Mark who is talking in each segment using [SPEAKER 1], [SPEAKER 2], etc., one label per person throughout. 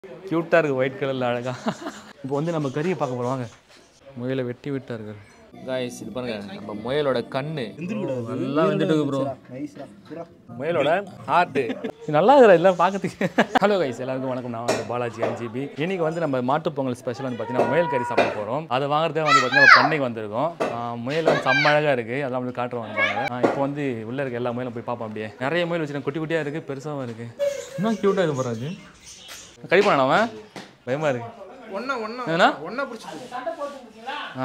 [SPEAKER 1] க்யூட்டாக இருக்குது ஒயிட் கலரில் அழகா இப்போ வந்து நம்ம கறியை பார்க்க போகிறோம் வாங்க முயலை வெட்டி விட்டார்கள் காய்ஸ் இது பாருங்க நம்ம முயலோட கண்ணு நல்லா வந்துட்டு ப்ரோ முயலோட ஹார்ட்டு நல்லா இருக்கிற எல்லாம் பார்க்கறதுக்கு ஹலோ கைஸ் எல்லாருக்கும் வணக்கம் நான் வந்து பாலாஜி அஞ்சிபி இன்னைக்கு வந்து நம்ம மாட்டுப் பொங்கல் ஸ்பெஷல் வந்து பார்த்தீங்கன்னா முயல் கறி சாப்பிட போகிறோம் அதை வாங்குறதே வந்து பார்த்தீங்கன்னா பண்ணைக்கு வந்திருக்கோம் ஆஹ் முயல் வந்து செம்ம அழகாக இருக்குது அதெல்லாம் வந்து காட்டுறோம் பாருங்க இப்போ வந்து உள்ளே இருக்க எல்லா முயலும் போய் பார்ப்போம் அப்படியே நிறைய முயல் வச்சுருக்கேன் குட்டி குட்டியாக இருக்குது பெருசாகவும் இருக்குது இன்னும் க்யூட்டாக இருக்கு போகிறாது கறி பண்ணான் அவன் பயமாக இருக்கு
[SPEAKER 2] ஒன்னா ஒன்னா
[SPEAKER 1] என்னண்ணா
[SPEAKER 2] ஒன்னா பிடிச்சிட்டு
[SPEAKER 1] ஆ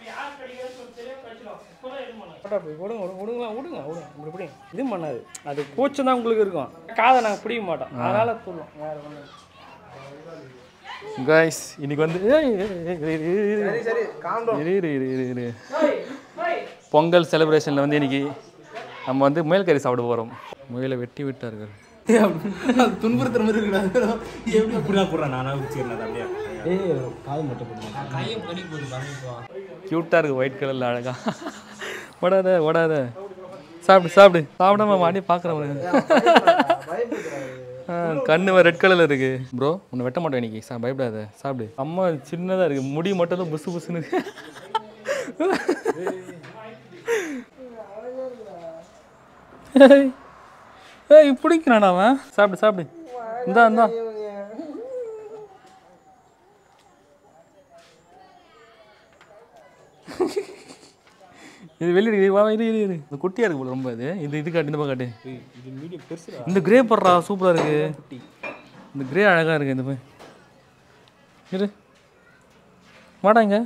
[SPEAKER 3] விடுங்க விடுங்க விடுங்க விடுங்க விடுங்க இப்படி பிடிங்க இதுவும் பண்ணாது அது கூச்சம் தான் உங்களுக்கு இருக்கும் காதை நாங்கள் பிடிக்க மாட்டோம் அதனால துள்ளும் வேற ஒன்றும்
[SPEAKER 1] காய்ஸ் இன்னைக்கு வந்து ஏய், ஏய், ஏய், இரு, இரு, இரு, இரு.
[SPEAKER 2] சரி காம்
[SPEAKER 1] இரு இரு இரு இரு இரு பொங்கல் செலிப்ரேஷனில் வந்து இன்னைக்கு நம்ம வந்து முயல் கறி சாப்பிட போகிறோம் முயலை வெட்டி விட்டார்கள்
[SPEAKER 2] துன்புறுத்துற மாதிரி இருக்கா
[SPEAKER 1] க்யூட்டாக இருக்குது ஒயிட் கலரில் அழகா ஓடாத ஓடாத சாப்பிடு சாப்பிடு சாப்பிடாம மாடி பார்க்குறேன் கண்ணு ரெட் கலரில் இருக்கு ப்ரோ உன்னை வெட்ட மாட்டோம் இன்னைக்கு சா பயப்படாத சாப்பிடு அம்மா சின்னதாக இருக்கு முடி மட்டும் தான் புசு புசுன்னு இருக்கு. ஏய் ஏய் பிடிக்கிறானா அவன் சாப்பிடு சாப்பிடு இந்தா இந்தா இது வெளியே இருக்கு வா இரு இரு இரு இது குட்டியாக இருக்கு போல ரொம்ப இது இது இது காட்டு இந்த பக்கம் காட்டு இந்த கிரே படுறா சூப்பராக இருக்கு இந்த கிரே அழகாக இருக்கு இந்த போய் இரு வாடா இங்க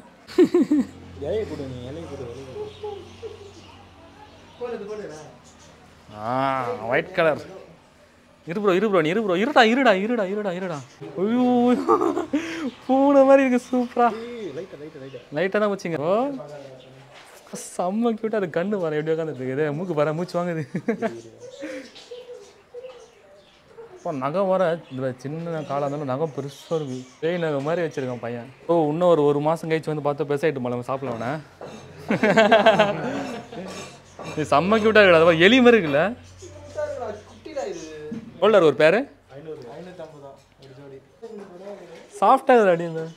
[SPEAKER 1] ஆ ஒயிட் கலர் இரு ப்ரோ இரு ப்ரோ நீ இரு ப்ரோ இருடா இருடா இருடா இருடா இருடா ஐயோ பூனை மாதிரி இருக்கு சூப்பரா லைட்டாக தான் வச்சுங்க ஓ செம்ம க்யூட்டாக அது கண்ணு வர எப்படி உட்காந்துட்டு இருக்குது மூக்கு வர மூச்சு வாங்குது இப்போ நகம் வர இந்த சின்ன காலாக இருந்தாலும் நகம் பெருசாக இருக்கு பேய் நகம் மாதிரி வச்சிருக்கான் பையன் ஓ இன்னும் ஒரு ஒரு மாதம் கழிச்சு வந்து பார்த்தா பெருசாகிட்டு போல சாப்பிடல அவனை இது செம்ம க்யூட்டாக இருக்குது அது எலி மாதிரி இருக்குல்ல எவ்வளோ ஒரு பேர் சாஃப்டாக இருக்குது அடி இந்த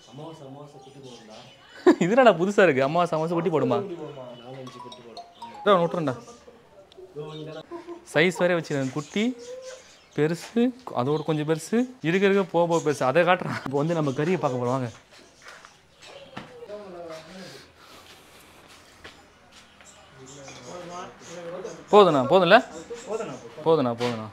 [SPEAKER 1] இது என்னடா புதுசாக இருக்குது அம்மா சமாசம் குட்டி போடுமா இதான் விட்டுறேன்டா சைஸ் வரைய வச்சுருக்கேன் குட்டி பெருசு அதோட கொஞ்சம் பெருசு இருக்க இருக்க போக போக பெருசு அதை காட்டுறேன் இப்போ வந்து நம்ம கறியை பார்க்க போகிறோம் வாங்க போதுண்ணா போதும்ல போதுண்ணா போதுண்ணா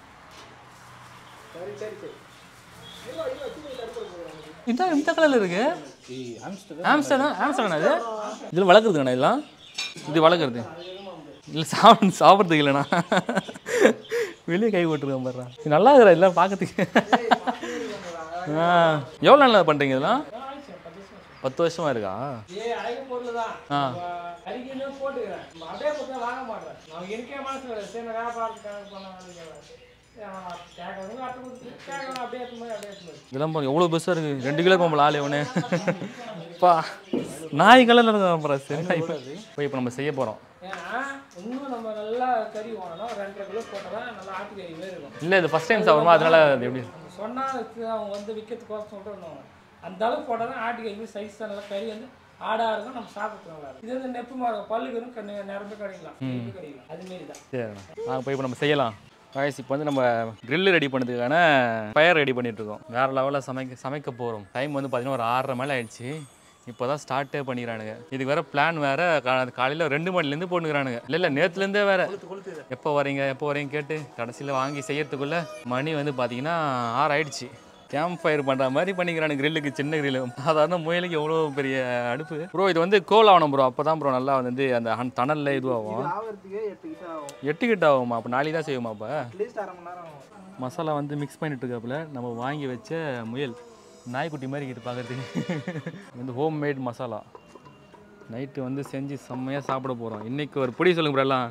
[SPEAKER 1] இதான் இந்த கலர்ல இருக்கு ஆம்ஸ்டர் தான் ஆம்ஸ்டர் இது இதில் வளர்க்குறதுங்கண்ணா இதெல்லாம் இது வளர்க்குறது இல்லை சாப்பிட சாப்பிட்றதுக்கு இல்லைண்ணா வெளியே கை போட்டுருக்கேன் பாருண்ணா இது நல்லா இருக்கிற இதெல்லாம் பார்க்கறதுக்கு ஆ எவ்வளோ நாள் பண்ணுறீங்க இதெல்லாம் பத்து வருஷமா இருக்கா
[SPEAKER 3] ஏ அழகு பொருள் தான்
[SPEAKER 1] ஆ
[SPEAKER 3] அரிக்கணும் போட்டுக்கிறேன் நம்ம அப்படியே கொடுத்தா வாங்க மாட்டேன் நமக்கு எனக்கே மனசு வரும் சரி நான் வியாபாரத்துக்கு கணக்கு பண்ண கேட்கறவங்க அட்டை கொடுத்து கேட்கணும் அப்படியே எடுத்து மாதிரி அப்படியே எடுத்து மாதிரி
[SPEAKER 1] இதெல்லாம் பாருங்க எவ்வளோ பெருசாக இருக்குது ரெண்டு கிலோ போகல ஆளே ஒன்று பா நாய் கலரில் இருக்கான் பாரு சரி நாய் போய் இப்போ நம்ம செய்ய போகிறோம்
[SPEAKER 3] ஏன்னா இன்னும் நம்ம நல்லா கறி வாங்கணும் ஒரு ரெண்டரை கிலோ போட்டால் தான் நல்லா ஆட்டுக்கறி மாதிரி இருக்கும்
[SPEAKER 1] இல்லை இது ஃபஸ்ட் டைம் சாப்பிடுமா அதனால அது எப்படி
[SPEAKER 3] நம்ம சொன்னா அதுக்கு அவங்க வந்து விற்கிறதுக்கு கோசம் சொல்லிட்டு வருவாங்க அந்த அளவுக்கு போட்டால் தான் ஆட்டுக்கறி சைஸ் தான் நல்லா கறி வந்து ஆடாக இருக்கும் நம்ம சாப்பிட்டு நல்லா இருக்கும் இது வந்து நெப்புமா இருக்கும் பல்லுக்கு இருக்கும் கண்ணு நிரம்பி கடிக்கலாம் நெருப்பு கடிக்கலாம் அது மாரி தான்
[SPEAKER 1] சரிண்ணா நாங்கள் போய் இப்போ நம்ம செய்யலாம் காய்ஸ் இப்போ வந்து நம்ம grill ரெடி பண்ணதுக்கான ஃபயர் ரெடி பண்ணிட்டு இருக்கோம் வேறு லெவலில் சமைக்க சமைக்க போகிறோம் டைம் வந்து பார்த்தீங்கன்னா ஒரு ஆறரை மேலே ஆயிடுச்சு இப்போ தான் ஸ்டார்ட்டே பண்ணிக்கிறானுங்க இதுக்கு வேற பிளான் வேற காலையில் ரெண்டு மணிலேருந்து போட்டுக்கிறானுங்க இல்லை இல்லை நேற்றுலேருந்தே வேற எப்போ வரீங்க எப்போ வரீங்க கேட்டு கடைசியில் வாங்கி செய்யறதுக்குள்ள மணி வந்து பார்த்தீங்கன்னா ஆறு ஆயிடுச்சு கேம்ப் ஃபயர் பண்ணுற மாதிரி பண்ணிக்கிறானு கிரில்லுக்கு சின்ன கிரில் சாதாரண முயலுக்கு எவ்வளோ பெரிய அடுப்பு ப்ரோ இது வந்து கோல் ஆகணும் ப்ரோ அப்போ தான் ப்ரோ நல்லா வந்து அந்த ஹன் தணலில் இதுவாகும்
[SPEAKER 2] ஆகிறதுக்கே எட்டு கிட்ட ஆகும்
[SPEAKER 1] எட்டு கிட்ட ஆகுமா அப்போ நாளைக்கு தான் செய்வோமா அப்போ
[SPEAKER 2] அட்லீஸ்ட் அரை மணி நேரம் ஆகும்
[SPEAKER 1] மசாலா வந்து மிக்ஸ் பண்ணிட்டு இருக்காப்புல நம்ம வாங்கி வச்ச முயல் நாய்க்குட்டி மாதிரி இருக்குது பார்க்கறதுக்கு வந்து ஹோம் மேட் மசாலா நைட்டு வந்து செஞ்சு செம்மையாக சாப்பிட போகிறோம் இன்னைக்கு ஒரு பொடி சொல்லுங்க bro எல்லாம்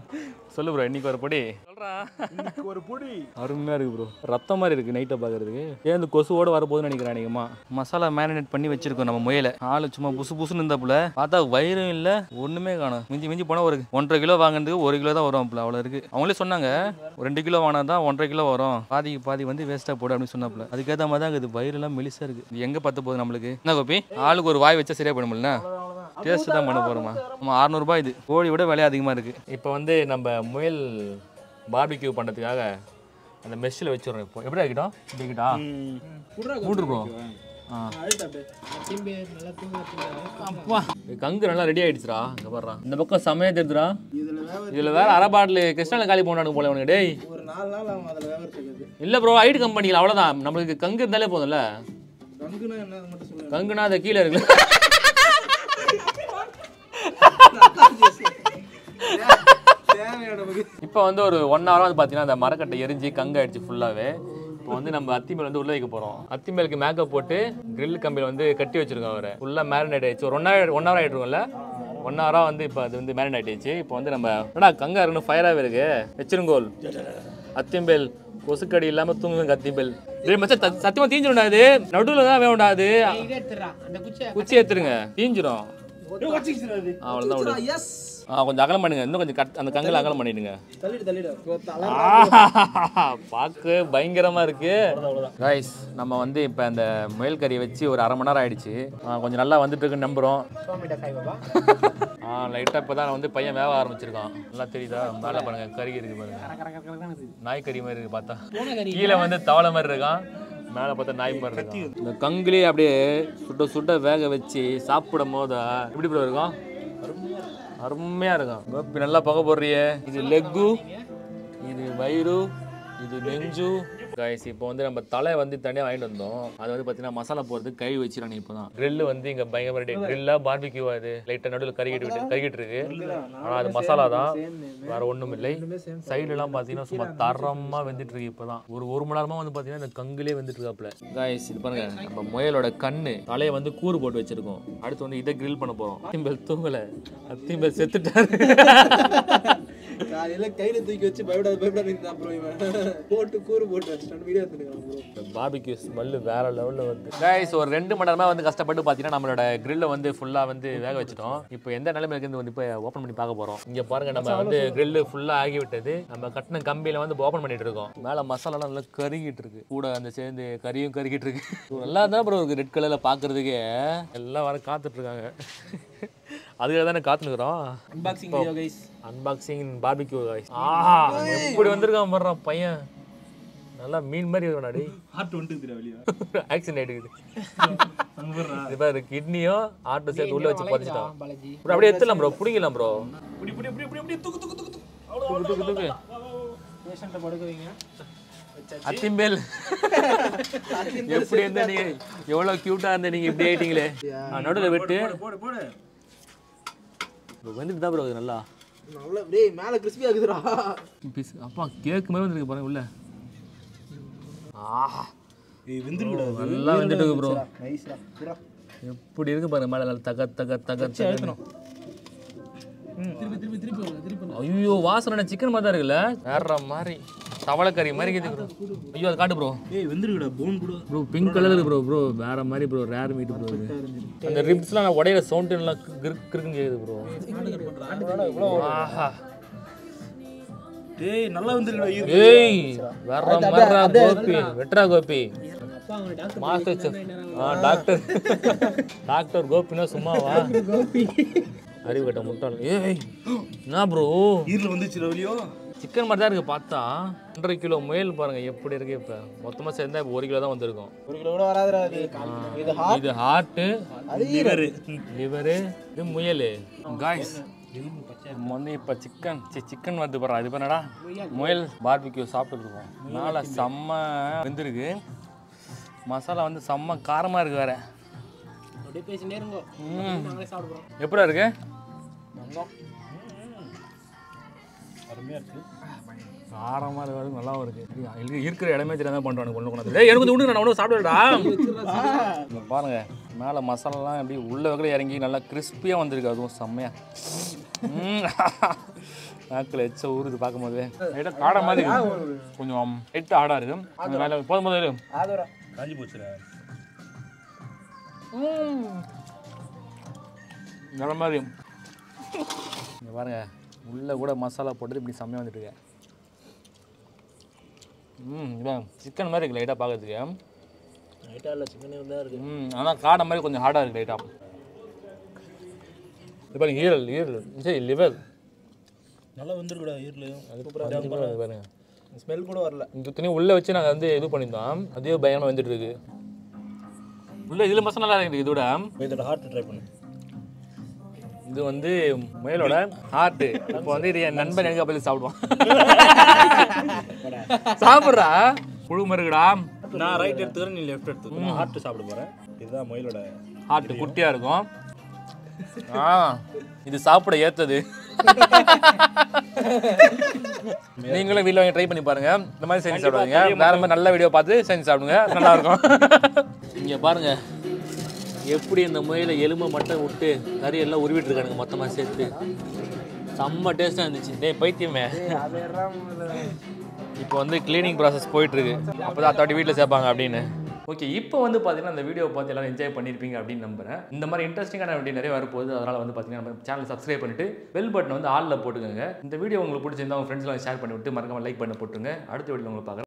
[SPEAKER 1] சொல்லு ப்ரோ இன்னைக்கு ஒரு பொடி சொல்றா
[SPEAKER 2] ஒரு பொடி
[SPEAKER 1] அருமையாக இருக்குது ப்ரோ ரத்தம் மாதிரி இருக்குது நைட்டை பார்க்குறதுக்கு ஏன் இந்த கொசுவோட வரப்போகுதுன்னு நினைக்கிறேன் அதிகமா மசாலா மேரினேட் பண்ணி வச்சிருக்கோம் நம்ம முயலை ஆளு சும்மா புசு புசுன்னு இருந்தாப்புல பார்த்தா வயிறும் இல்லை ஒன்றுமே காணும் மிஞ்சி மிஞ்சி போனால் ஒரு ஒன்றரை கிலோ வாங்குறதுக்கு ஒரு கிலோ தான் வரும் அப்பல அவ்வளோ இருக்குது அவங்களே சொன்னாங்க ஒரு ரெண்டு கிலோ வாங்கினா தான் ஒன்றரை கிலோ வரும் பாதிக்கு பாதி வந்து வேஸ்ட்டாக போடு அப்படின்னு சொன்னாப்புல அதுக்கேற்ற மாதிரி தான் இருக்குது வயிறுலாம் மெலிசாக இருக்குது இது எங்கே பத்த போகுது நம்மளுக்கு என்ன கோபி ஆளுக்கு ஒரு வாய் வச்சா சரியா போயிடும்ல டேஸ்ட் தான் பண்ண போகிறோமா ஆமாம் அறநூறுபா இது கோழி விட விலை அதிகமாக இருக்குது இப்போ வந்து நம்ம முயல் பார்பிக்யூ பண்ணுறதுக்காக அந்த மெஷ்ஷில் வச்சுடுறோம் இப்போ எப்படி ஆகிட்டோம் இப்படி ஆகிட்டா மூன்று ப்ரோ ஆ அப்பா கங்கு நல்லா ரெடி ஆயிடுச்சுடா இங்க பாருடா இந்த பக்கம் செமையா தெரியுதுடா
[SPEAKER 2] இதுல வேக
[SPEAKER 1] இதுல வேற அரை பாட்டில் கிருஷ்ணால காலி போனானு போல உனக்கு டேய்
[SPEAKER 2] ஒரு நாலு நாள் ஆகும் அதுல வேகறதுக்கு
[SPEAKER 1] இல்ல ப்ரோ ஐடி கம்பெனியில் அவ்வளவுதான் நம்மளுக்கு கங்கு இருந்தாலே போதும்ல
[SPEAKER 2] கங்குனா என்ன மட்டும் சொல்லுங்க
[SPEAKER 1] கங்குனா அது கீழே இருக்கு
[SPEAKER 2] தேவையான நமக்கு
[SPEAKER 1] இப்போ வந்து ஒரு ஒன் ஹவர் வந்து பார்த்தீங்கன்னா அந்த மரக்கட்டை எரிஞ்சு கங்கு ஆயிடுச்சு ஃபுல்லாகவே இப்போ வந்து நம்ம அத்திமேல் வந்து உள்ள வைக்க போகிறோம் அத்திமேலுக்கு மேக்கப் போட்டு grill கம்பியில் வந்து கட்டி வச்சிருக்கோம் அவரை ஃபுல்லாக மேரினேட் ஆயிடுச்சு ஒரு ஒன் ஹவர் ஒன் ஹவர் ஆகிட்டுருக்கோம்ல ஒன் ஹவராக வந்து இப்போ அது வந்து மேரினேட் ஆயிடுச்சு இப்போ வந்து நம்ம என்னடா கங்கா இருக்குன்னு ஃபயராகவே இருக்கு வச்சிருங்கோல் அத்திம்பேல் கொசுக்கடி இல்லாமல் தூங்குங்க அத்திம்பேல் டேய் மச்சான் சத்- சத்தியமா தீஞ்சிரும்டா இது நடுவில் தான் வேணும்டா அது குச்சி ஏத்துருங்க தீஞ்சிரும் அவ்வளோதான் விடு
[SPEAKER 2] எஸ்
[SPEAKER 1] ஆ கொஞ்சம் அகலம் பண்ணுங்க இன்னும் கொஞ்சம் கட் அந்த கங்கில் அகலம் பண்ணிடுங்க
[SPEAKER 2] தள்ளிடு தள்ளிடு தலை
[SPEAKER 1] பார்க்க பயங்கரமா இருக்கு கைஸ் நம்ம வந்து இப்போ அந்த முயல் கறியை வச்சு ஒரு அரை மணி நேரம் ஆயிடுச்சு ஆ, கொஞ்சம் நல்லா வந்துட்டு இருக்குன்னு நம்புறோம் ஆ லைட்டாக இப்போ தான் வந்து பையன் வேக ஆரம்பிச்சிருக்கான் நல்லா தெரியுதா மேலே பாருங்க கறி இருக்கு பாருங்க நாய் கறி மாதிரி இருக்கு பார்த்தா கீழே வந்து தவளை மாதிரி இருக்கான் மேலே பார்த்தா நாய் மாதிரி இருக்கான் இந்த கங்குலேயே அப்படியே சுட்ட சுட்ட வேக வச்சு சாப்பிடும் போது எப்படி ப்ரோ இருக்கும் அருமையா இருக்கும் கோபி நல்லா பக போடுறியே இது லெக்கு இது வயிறு இது நெஞ்சு கைஸ் இப்போ வந்து நம்ம தலை வந்து தனியாக வாங்கிட்டு வந்தோம் அது வந்து பார்த்தீங்கன்னா மசாலா போடுறதுக்கு கை வச்சிடணும் இப்போ தான் grill வந்து இங்கே பயங்கர ரெடி கிரில்லா பார்பிக்யூ அது லைட்டாக நடுவில் கறிக்கிட்டு விட்டு கறிக்கிட்டு இருக்கு ஆனால் அது மசாலா தான் வேற ஒன்றும் இல்லை சைடுலாம் பார்த்தீங்கன்னா சும்மா தரமாக வெந்துட்டு இருக்கு இப்போ தான் ஒரு ஒரு மணி நேரமாக வந்து பார்த்தீங்கன்னா இந்த கங்குலே வெந்துட்டு இருக்காப்புல கைஸ் இது பாருங்க நம்ம முயலோட கண்ணு தலையை வந்து கூறு போட்டு வச்சிருக்கோம் அடுத்து வந்து இதை grill பண்ண போகிறோம் அத்திம்பல் தூங்கலை அத்திம்பல் செத்துட்டாரு
[SPEAKER 2] காலையில கையில தூக்கி வச்சு பயப்படாத பயப்படாத இருந்தா ப்ரோ இவன் போட்டு கூறு போட்டு வச்சுட்டான் வீடியோ எடுத்துருக்கான் ப்ரோ
[SPEAKER 1] பார்பிக்யூ ஸ்மெல்லு வேற லெவலில் வந்து கைஸ் ஒரு ரெண்டு மணி நேரமா வந்து கஷ்டப்பட்டு பார்த்தீங்கன்னா நம்மளோட கிரில்ல வந்து ஃபுல்லாக வந்து வேக வச்சிட்டோம் இப்போ எந்த நிலைமை இருக்குது வந்து இப்போ ஓப்பன் பண்ணி பார்க்க போகிறோம் இங்கே பாருங்க நம்ம வந்து கிரில்லு ஃபுல்லாக ஆகி விட்டது நம்ம கட்டின கம்பியில் வந்து ஓப்பன் பண்ணிட்டு இருக்கோம் மேலே மசாலாலாம் நல்லா கருகிட்டு இருக்கு கூட அந்த சேர்ந்து கறியும் கருகிட்டு இருக்கு நல்லா தான் ப்ரோ இருக்கு ரெட் கலரில் பார்க்கறதுக்கே எல்லாம் வர காத்துட்டு இருக்காங்க அதுக்காக தானே காத்துனுக்குறோம்
[SPEAKER 2] unboxing video guys
[SPEAKER 1] unboxing barbecue guys ஆஹா எப்படி வந்திருக்கான் பாடுறான் பையன் நல்லா மீன் மாதிரி இருக்கா டேய்
[SPEAKER 2] ஹார்ட் வந்துட்டு வெளியே
[SPEAKER 1] ஆக்சிடென்ட் ஆயிடுது இது பாரு கிட்னியும் ஆட்டோ சேர்த்து உள்ள வச்சு புதைச்சிட்டோம் ப்ரோ அப்படியே எடுத்துடலாம் ப்ரோ பிடிக்கலாம் ப்ரோ
[SPEAKER 2] இப்படி இப்படி இப்படி இப்படி இப்படி தூக்கு தூக்கு தூக்கு தூக்கு
[SPEAKER 1] தூக்கு தூக்கு தூக்கு
[SPEAKER 2] பேஷண்ட்டை படுக்க வைங்க
[SPEAKER 1] அத்திம்பேல் எப்படி இருந்த நீங்க எவ்வளவு கியூட்டா இருந்த நீங்க இப்படி ஆயிட்டீங்களே நடுவில் வெட்டு
[SPEAKER 2] போடு போடு
[SPEAKER 1] bro, வந்துட்டு தான் ப்ரோ நல்லா
[SPEAKER 2] நல்லா டேய் மேல கிறிஸ்பி ஆகுதுடா
[SPEAKER 1] பீஸ் அப்பா கேக் மாதிரி வந்துருக்கு பாருங்க உள்ள ஆஹா
[SPEAKER 2] ஏய் வெந்துரு விடாது
[SPEAKER 1] நல்லா வந்துட்டு இருக்கு ப்ரோ
[SPEAKER 2] நைஸ்டா புரா
[SPEAKER 1] எப்படி இருக்கு பாருங்க மேலே நல்லா தக தக தக தக
[SPEAKER 2] திருப்பி திருப்பி திருப்பி வருங்க, திருப்பி
[SPEAKER 1] ஐயோ வாசனை சிக்கன் மாதிரி தான் இருக்குல்ல வேற மாதிரி தவளைக்கறி மாதிரி இருக்குது ப்ரோ ஐயோ அது காட்டு ப்ரோ
[SPEAKER 2] ஏய் வெந்துருடா போன் கூட
[SPEAKER 1] bro pink colour bro bro வேற மாதிரி ப்ரோ ரேர் மீட் ப்ரோ இது அந்த ரிப்ஸ்லாம் நான் உடையிற சவுண்ட் எல்லாம் கிறுக்கு கிறுக்குன்னு கேக்குது ப்ரோ ஆஹா
[SPEAKER 2] டேய் நல்லா வந்துருடா
[SPEAKER 1] ஏய் வேற மாதிரி கோபி வெட்ரா கோபி மாஸ்டர் செஃப் ஆ டாக்டர் டாக்டர் கோபினா சும்மாவா கோபி அறிவு கட்ட முட்டாள் ஏய் என்ன ப்ரோ
[SPEAKER 2] ஈரல வந்துச்சுடா வெளியோ
[SPEAKER 1] சிக்கன் மாதிரி தான் இருக்கு பார்த்தா ஒன்றரை கிலோ முயல் பாருங்க எப்படி இருக்கு இப்போ மொத்தமாக சேர்ந்தா இப்போ ஒரு கிலோ தான் வந்திருக்கும்
[SPEAKER 2] ஒரு கிலோ கூட வராதுடா அது இது
[SPEAKER 1] இது ஹார்ட்டு
[SPEAKER 2] அது லிவர்
[SPEAKER 1] லிவரு இது முயல் காய்ஸ் நம்ம வந்து இப்போ சிக்கன் சி சிக்கன் வந்து பாரு அது பண்ணடா முயல் பார்பிக்யூ சாப்பிட்டுருக்கோம் மேலே செம்ம வெந்திருக்கு மசாலா வந்து செம்ம காரமாக இருக்கு வேற
[SPEAKER 3] அப்படியே பேசி நேருங்க
[SPEAKER 1] ம்.
[SPEAKER 3] நாங்களே சாப்பிடுறோம்
[SPEAKER 1] எப்படா இருக்கு காரமாக இருக்கு நல்லாவும் இருக்கு இருக்கு- இருக்கிற இடமே தெரியாம பண்ணுறானு கொண்டு கொண்டு ஏய் எனக்கு உண்டு நான் ஒன்றும் சாப்பிடுடா இங்க பாருங்க மேலே மசாலாலாம் எப்படி உள்ள வகையில் இறங்கி நல்லா கிறிஸ்பியாக வந்திருக்கு அதுவும் செம்மையா ம். நாக்கில் எச்ச ஊறுது பார்க்கும்போது லைட்டாக காடை மாதிரி இருக்கு. கொஞ்சம் லைட்டாக ஆடாக இருக்கு அந்த மேலே போதும் போது இரு.
[SPEAKER 2] ஆதரா
[SPEAKER 4] காஞ்சி போச்சுடா
[SPEAKER 1] வேற மாதிரி இங்கே பாருங்க உள்ளே கூட மசாலா போட்டு இப்படி செம்மையாக வந்துட்டு இருக்கு ம் இதான் சிக்கன் மாதிரி இருக்கு லைட்டாக பார்க்கறதுக்கு
[SPEAKER 4] நைட்டாக இல்லை சிக்கனே தான் இருக்கு
[SPEAKER 1] ம் ஆனால் காடை மாதிரி கொஞ்சம் ஹார்டாக இருக்கு லைட்டாக இப்போ பாருங்க ஈரல் ஈரல் சரி லிவர்
[SPEAKER 4] நல்லா வந்துருக்குடா ஈரில்
[SPEAKER 1] அது பாருங்க
[SPEAKER 2] ஸ்மெல் கூட வரல
[SPEAKER 1] இந்த துணி உள்ளே வச்சு நாங்கள் வந்து இது பண்ணியிருந்தோம் அதே பயங்கரமாக வந்துட்டு இருக்கு உள்ள இதில் மசாலா நல்லா இருக்குது இதோட
[SPEAKER 4] இதோட ஹார்ட் ட்ரை பண்ணு
[SPEAKER 1] இது வந்து முயலோட ஹார்ட்டு இப்போ வந்து இது என் நண்பன் எனக்கு அப்படி சாப்பிடுவான் சாப்பிட்றா புழு மருகுடா
[SPEAKER 4] நான் ரைட் எடுத்துக்கிறேன் நீ லெஃப்ட் எடுத்துக்கோ நான் ஹார்ட் சாப்பிட போகிறேன் இதுதான் மயிலோட
[SPEAKER 1] ஹார்ட் குட்டியாக இருக்கும் ஆ இது சாப்பிட ஏத்தது நீங்களும் வீட்டில் வாங்கி ட்ரை பண்ணி பாருங்க இந்த மாதிரி செஞ்சு சாப்பிடுங்க வேற மாதிரி நல்ல வீடியோ பார்த்து செஞ்சு சாப்பிடுங்க நல்லா இருக்கும் இங்க பாருங்க எப்படி இந்த முயல எலும்பை மட்டும் விட்டு கறி எல்லாம் உருவிட்டு இருக்கானுங்க மொத்தமாக சேர்த்து செம்ம டேஸ்ட்டாக இருந்துச்சு டேய் பைத்தியமே இப்போ வந்து க்ளீனிங் ப்ராசஸ் போயிட்டு இருக்கு அப்போ தான் அத்தாட்டி வீட்டில் சேர்ப்பாங்க அப்படின்னு ஓகே இப்போ வந்து பார்த்தீங்கன்னா இந்த வீடியோ பார்த்து எல்லாரும் என்ஜாய் பண்ணியிருப்பீங்க அப்படின்னு நம்புறேன் இந்த மாதிரி இன்ட்ரெஸ்டிங்கான வீடியோ நிறைய வரப்போகுது அதனால் வந்து பார்த்தீங்கன்னா நம்ம சேனல் சப்ஸ்கிரைப் பண்ணிட்டு பெல் பட்டன் வந்து ஆலில் போட்டுக்கோங்க இந்த வீடியோ உங்களுக்கு பிடிச்சிருந்தா உங்கள் ஃப்ரெண்ட்ஸ்லாம் ஷேர் பண்ணி விட்டு மறக்காம லைக் பண்ண போட்டுருங்க அடுத்த வீடியோ உங்களை பார்க்குறேன்